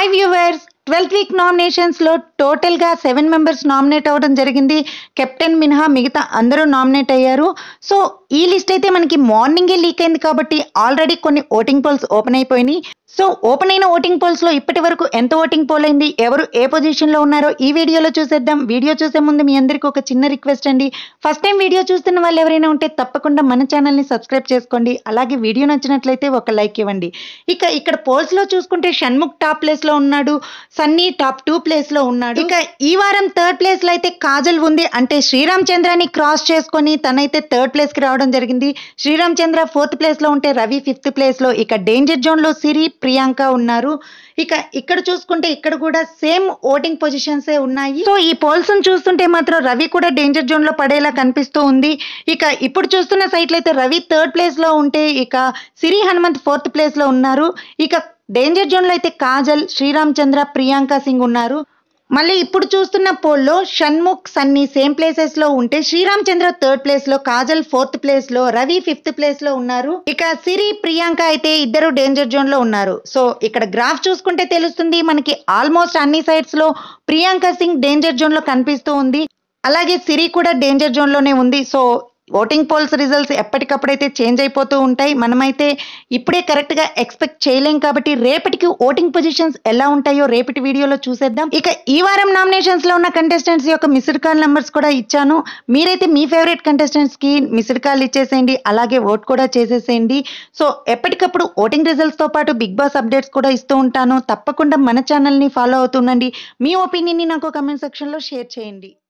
hi viewers twelfth week నామినేషన్స్లో టోటల్గా seven members nominate అవ్వడం జరిగింది కెప్టెన్ మినహా మిగతా అందరూ నామినేట్ అయ్యారు సో ఈ లిస్ట్ అయితే మనకి మార్నింగే లీక్ అయింది కాబట్టి ఆల్రెడీ కొన్ని ఓటింగ్ పోల్స్ ఓపెన్ అయిపోయినాయి సో ఓపెన్ అయిన ఓటింగ్ పోల్స్లో ఇప్పటి వరకు ఎంత ఓటింగ్ పోల్ అయింది ఎవరు ఏ పొజిషన్లో ఉన్నారో ఈ వీడియోలో చూసేద్దాం వీడియో చూసే ముందు మీ అందరికీ ఒక చిన్న రిక్వెస్ట్ అండి ఫస్ట్ టైం వీడియో చూస్తున్న వాళ్ళు ఎవరైనా ఉంటే తప్పకుండా మన ఛానల్ని సబ్స్క్రైబ్ చేసుకోండి అలాగే వీడియో నచ్చినట్లయితే ఒక లైక్ ఇవ్వండి ఇక ఇక్కడ పోల్స్లో చూసుకుంటే షణ్ముఖ్ టాప్ ప్లేస్లో ఉన్నాడు సన్నీ టాప్ టూ ప్లేస్లో ఉన్నాడు ఇక ఈ వారం థర్డ్ ప్లేస్లో అయితే కాజల్ ఉంది అంటే శ్రీరామ్ చంద్రాని క్రాస్ చేసుకొని తనైతే థర్డ్ ప్లేస్కి రావడం జరిగింది శ్రీరామ్ చంద్ర ఫోర్త్ ప్లేస్లో ఉంటే రవి ఫిఫ్త్ ప్లేస్లో ఇక డేంజర్ జోన్లో సిరి ప్రియాంక ఉన్నారు ఇక ఇక్కడ చూసుకుంటే ఇక్కడ కూడా సేమ్ ఓటింగ్ పొజిషన్సే ఉన్నాయి సో ఈ పోల్స్ చూస్తుంటే మాత్రం రవి కూడా డేంజర్ జోన్ లో పడేలా కనిపిస్తూ ఉంది ఇక ఇప్పుడు చూస్తున్న సైట్లు అయితే రవి థర్డ్ ప్లేస్ లో ఉంటే ఇక సిరి హనుమంత్ ఫోర్త్ ప్లేస్ లో ఉన్నారు ఇక డేంజర్ జోన్ లో అయితే కాజల్ శ్రీరామ్ చంద్ర ప్రియాంక సింగ్ ఉన్నారు మళ్ళీ ఇప్పుడు చూస్తున్న పోల్లో షణ్ముఖ్ సన్నీ సేమ్ ప్లేసెస్ లో ఉంటే శ్రీరామ్ చంద్ర థర్డ్ ప్లేస్ లో కాజల్ ఫోర్త్ ప్లేస్ లో రవి ఫిఫ్త్ ప్లేస్ లో ఉన్నారు ఇక సిరి ప్రియాంక అయితే ఇద్దరు డేంజర్ జోన్ లో ఉన్నారు సో ఇక్కడ గ్రాఫ్ చూసుకుంటే తెలుస్తుంది మనకి ఆల్మోస్ట్ అన్ని సైడ్స్ లో ప్రియాంక సింగ్ డేంజర్ జోన్ లో కనిపిస్తూ ఉంది అలాగే సిరి కూడా డేంజర్ జోన్ లోనే ఉంది సో ఓటింగ్ పోల్స్ రిజల్ట్స్ ఎప్పటికప్పుడైతే చేంజ్ అయిపోతూ ఉంటాయి మనమైతే ఇప్పుడే కరెక్ట్గా ఎక్స్పెక్ట్ చేయలేం కాబట్టి రేపటికి ఓటింగ్ పొజిషన్స్ ఎలా ఉంటాయో రేపటి వీడియోలో చూసేద్దాం ఇక ఈ వారం నామినేషన్స్ లో ఉన్న కంటెస్టెంట్స్ యొక్క మిస్డ్ కాల్ నెంబర్స్ కూడా ఇచ్చాను మీరైతే మీ ఫేవరెట్ కంటెస్టెంట్స్ కి మిస్డ్ కాల్ ఇచ్చేసేయండి అలాగే ఓట్ కూడా చేసేసేయండి సో ఎప్పటికప్పుడు ఓటింగ్ రిజల్ట్స్ తో పాటు బిగ్ బాస్ అప్డేట్స్ కూడా ఇస్తూ ఉంటాను తప్పకుండా మన ఛానల్ని ఫాలో అవుతుండండి మీ ఒపీనియన్ని నాకు కమెంట్ సెక్షన్లో షేర్ చేయండి